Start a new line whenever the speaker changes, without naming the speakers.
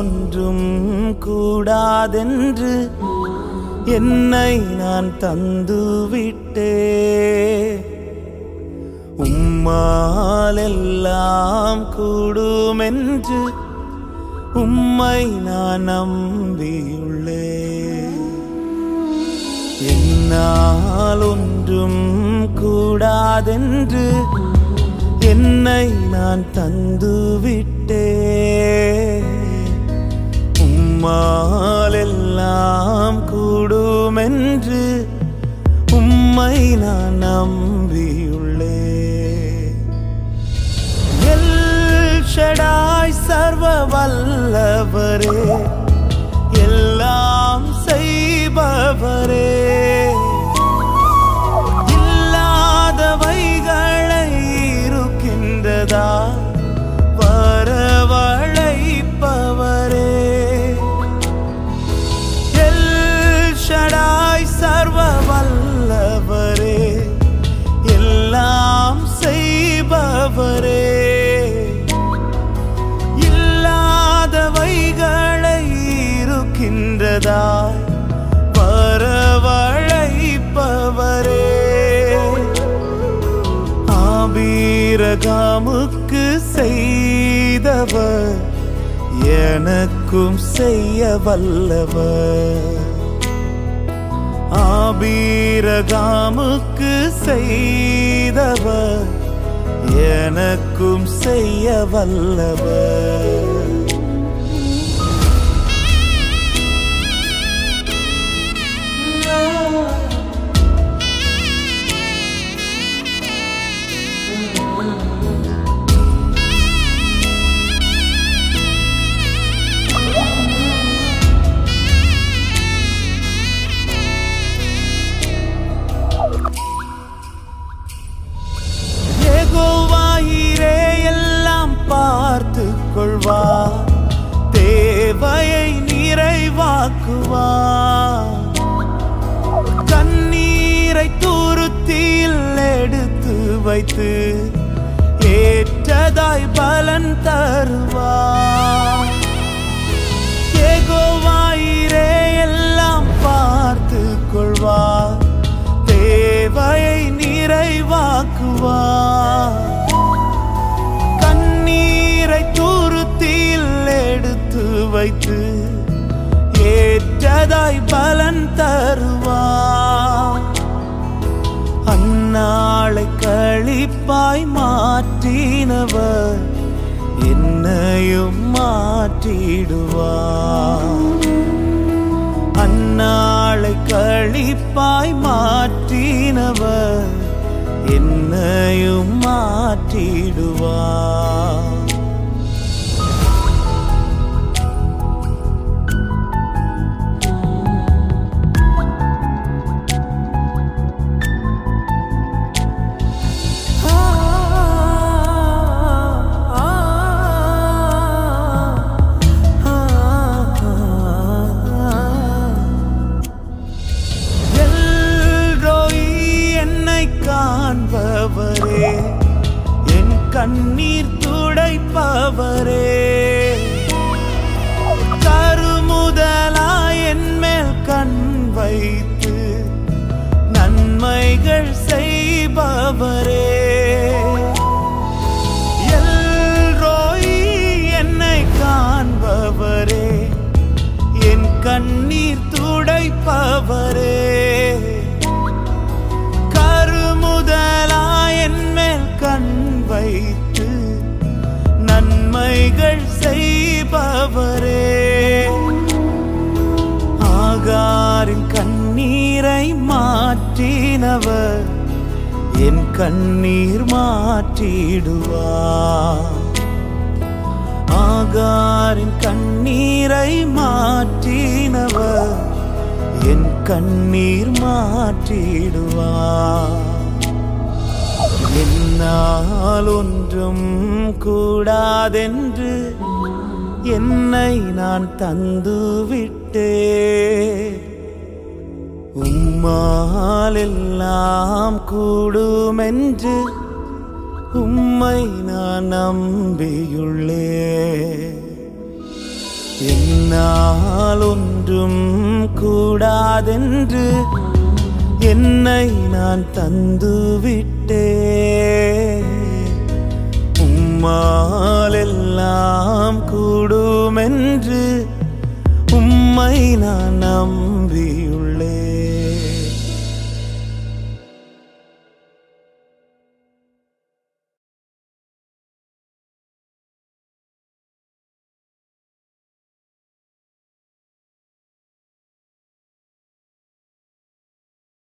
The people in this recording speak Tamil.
ஒன்றும் கூடாதென்று என்னை நான் தந்துவிட்டே உம்மால் எல்லாம் கூடுமென்று உம்மை நான் நம்பியுள்ளே என்னால் ஒன்றும் கூடாதென்று என்னை நான் தந்துவிட்டே உம்மால் எல்லாம் கூடுமென்று உம்மை நான் நம்பியுள்ளே எல் ஷடாய் சர்வ வல்லவரே எல்லாம் செய்பவரே இல்லாதவைகளை இருக்கின்றதா வரவழைப்பவரே எல் ஷடாய் சர்வ வல்லவரே எல்லாம் செய்பவரே இல்லாதவைகளை இருக்கின்றதாய் வரவழைப்பவரே ஆபீரகாமுக்கு செய்தவர் எனக்கும் செய்ய வல்லவர் ஆபீரகாமுக்கு செய்தவர் எனக்கும் செய்ய வல்லவர் ஏகோவாயிரே எல்லாம் பார்த்து கொள்வா தேவையை நிறைவாக்குவா கண்ணீரை துருத்தியில் எடுத்து வைத்து ஏற்றதாய் பலன் தருவா ஏகோவாயிரே எல்லாம் பார்த்து கொள்வா தேவையை நிறைவாக்குவா கண்ணீரை துருத்தியில் எடுத்து வைத்து ஏற்றதாய் பலன் தருவா அந்நாளை கழிப்பாய் மாற்றினவர் என்னையும் மாற்றிடுவார் அந்நாளை கழிப்பாய் மாற்றினவர் என்னையும் மாற்றிடுவார் எல்ரோய் என்னை காண்பவரே என் கண்ணீர் துடைப்பவரே கருமுதலாய் என் மேல் கண் வைத்து நன்மைகள் செய்பவரே எல்ரோய் என்னை காண்பவரே என் கண்ணீர் துடைப்பவரே கருமுதலாய் என் மேல் கண் வைத்து நன்மைகள் செய்பவரே ஆகாரின் கண்ணீரை மாற்றினவர் என் கண்ணீர் மாற்றிடுவார் ஆகாரின் கண்ணீரை மாற்றினவர் என் கண்ணீர் மாற்றிடுவார் என்னால் ஒன்றும் கூடாதென்று என்னை நான் தந்துவிட்டே உம்மால் எல்லாம் கூடுமென்று உம்மை நான் நம்பியுள்ளே என்னால் ஒன்றும் கூடாதென்று என்னை நான் தந்து விட்டேன் உம்மால் எல்லாம் கூடுமென்று உம்மை நான் நம்பியுள்ளேன்